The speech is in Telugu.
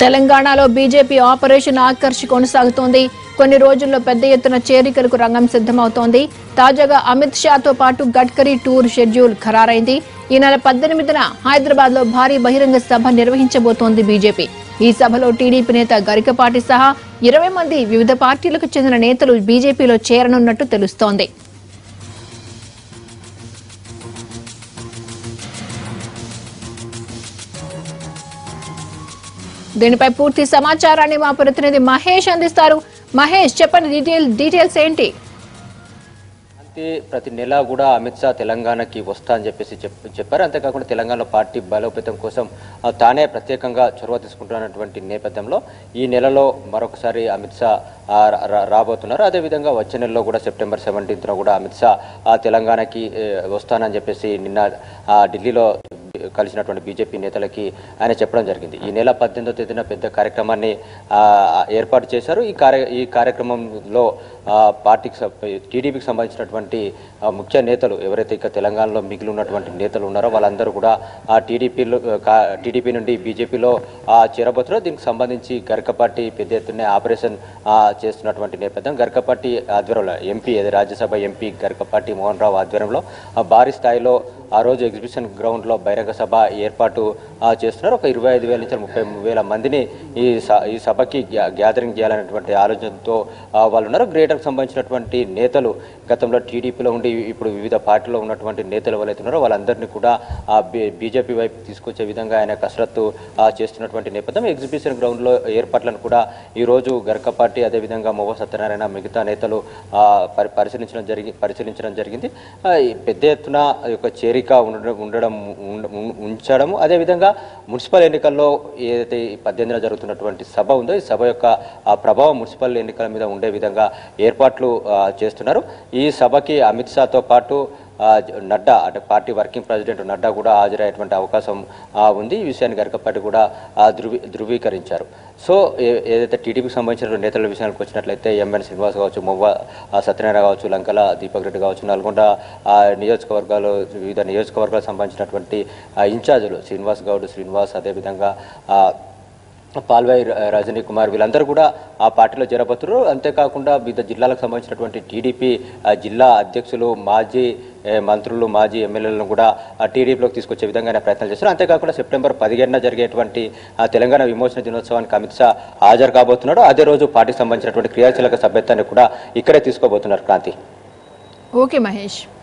తెలంగాణలో బీజేపీ ఆపరేషన్ ఆకర్ష్ కొనసాగుతోంది కొన్ని రోజుల్లో పెద్ద ఎత్తున చేరికలకు రంగం సిద్ధమవుతోంది తాజాగా అమిత్ షాతో పాటు గడ్కరీ టూర్ షెడ్యూల్ ఖరారైంది ఈ నెల పద్దెనిమిదిన హైదరాబాద్ లో భారీ బహిరంగ సభ నిర్వహించబోతోంది బీజేపీ ఈ సభలో టీడీపీ నేత గరికపాటి సహా ఇరవై మంది వివిధ పార్టీలకు చెందిన నేతలు బీజేపీలో చేరనున్నట్టు తెలుస్తోంది దీనిపై పూర్తి సమాచారాన్ని మా ప్రతినిధి మహేష్ అందిస్తారు మహేష్ చెప్పండి డీటెయిల్ డీటెయిల్స్ ఏంటి అంతే ప్రతి నెల కూడా అమిత్ షా తెలంగాణకి వస్తా అని చెప్పేసి చెప్ చెప్పారు అంతేకాకుండా తెలంగాణ పార్టీ బలోపేతం కోసం ఆ, తానే ప్రత్యేకంగా చొరవ తీసుకుంటున్నటువంటి నేపథ్యంలో ఈ నెలలో మరొకసారి అమిత్ షా ఆ, రా- రా- రాబోతున్నారు అదేవిధంగా వచ్చే నెలలో కూడా సెప్టెంబర్ సెవెంటీన్త్న కూడా అమిత్ షా ఆ, తెలంగాణకి ఏ, వస్తానని చెప్పేసి నిన్న ఆ, ఢిల్లీలో కలిసినటువంటి బీజేపీ నేతలకి ఆయన చెప్పడం జరిగింది ఈ నెల పద్దెనిమిదో తేదీన పెద్ద కార్యక్రమాన్ని ఆ, ఏర్పాటు చేశారు ఈ కార్య ఈ కార్యక్రమంలో ఆ, పార్టీకి సం- టీడీపీకి సంబంధించినటువంటి ఆ, ముఖ్య నేతలు ఎవరైతే ఇక తెలంగాణలో మిగిలి ఉన్నటువంటి నేతలు ఉన్నారో వాళ్ళందరూ కూడా ఆ టీడీపీలో టీడీపీ నుండి బీజేపీలో చేరబోతున్నారు దీనికి సంబంధించి గరికపాటి పెద్ద ఎత్తున ఆపరేషన్ ఆ, చేస్తున్నటువంటి నేపథ్యం గరికపాటి ఆధ్వర్యంలో ఎంపీ అదే రాజ్యసభ ఎంపీ గరికపాటి మోహన్ రావు ఆధ్వర్యంలో ఆ, భారీ స్థాయిలో ఆ రోజు ఎగ్జిబిషన్ గ్రౌండ్లో బహిరంగ సభ ఏర్పాటు ఆ, చేస్తున్నారు ఒక ఇరవై ఐదు వేల నుంచి ముప్పై వేల మందిని ఈ స- ఈ సభకి గ్యా- గ్యాదరింగ్ చేయాలనేటువంటి ఆలోచనతో ఆ, వాళ్ళు ఉన్నారు గ్రేటర్కి సంబంధించినటువంటి నేతలు గతంలో టీడీపీలో ఉండి ఇప్పుడు వివిధ పార్టీలో ఉన్నటువంటి నేతలు ఎవరైతే ఉన్నారో వాళ్ళందరినీ కూడా ఆ బీ- బీజేపీ వైపు తీసుకొచ్చే విధంగా ఆయన కసరత్తు ఆ, చేస్తున్నటువంటి నేపథ్యం ఎగ్జిబిషన్ గ్రౌండ్లో ఏర్పాట్లను కూడా ఈ రోజు గరకపాటి అదేవిధంగా మొవ సత్యనారాయణ మిగతా నేతలు ఆ, పరి పరిశీలించడం జరిగి పరిశీలించడం జరిగింది ఆ, ఈ పెద్ద ఎత్తున ఈ యొక్క చేరిక ఉండడం ఉండడం ఉండ- ఉం- ఉంచడము అదేవిధంగా మున్సిపల్ ఎన్నికల్లో ఏదైతే ఈ పద్దెనిమిదిన జరుగుతున్నటువంటి సభ ఉందో ఈ సభ యొక్క ఆ ప్రభావం మున్సిపల్ ఎన్నికల మీద ఉండే విధంగా ఏర్పాట్లు ఆ, చేస్తున్నారు ఈ సభకి అమిత్ షాతో పాటు ఆ, జ- నడ్డా అంటే పార్టీ వర్కింగ్ ప్రెసిడెంట్ నడ్డా కూడా హాజరయ్యేటువంటి అవకాశం ఆ, ఉంది ఈ విషయాన్ని గరికపాటి కూడా ఆ, ధృవీ ధృవీకరించారు సో ఏ- ఏదైతే టీడీపీకి సంబంధించిన నేతల విషయానికి వచ్చినట్లయితే ఎంఎన్ శ్రీనివాస్ కావచ్చు మొవ్వ ఆ, సత్యనారాయణ కావచ్చు లంకల దీపక్ రెడ్డి కావచ్చు నల్గొండ ఆ, నియోజకవర్గాలు వివిధ నియోజకవర్గాలకు సంబంధించినటువంటి ఆ, ఇన్ఛార్జీలు శ్రీనివాస్ గౌడ్ శ్రీనివాస్ అదేవిధంగా ఆ, పాల్వాయి ర- రజనీ కుమార్ వీళ్ళందరూ కూడా ఆ పార్టీలో చేరబోతున్నారు అంతేకాకుండా వివిధ జిల్లాలకు సంబంధించినటువంటి టీడీపీ ఆ, జిల్లా అధ్యక్షులు మాజీ ఏ, మంత్రులు మాజీ ఎమ్మెల్యేలను కూడా ఆ టీడీపీలోకి తీసుకొచ్చే విధంగా ఆయన ప్రయత్నం చేస్తున్నారు అంతేకాకుండా సెప్టెంబర్ పదిహేడున జరిగేటువంటి ఆ, తెలంగాణ విమోచన దినోత్సవానికి అమిత్ షా హాజరు కాబోతున్నాడు అదే రోజు పార్టీకి సంబంధించినటువంటి క్రియాశీలక సభ్యత్వాన్ని కూడా ఇక్కడే తీసుకోబోతున్నారు క్రాంతి ఓకే మహేష్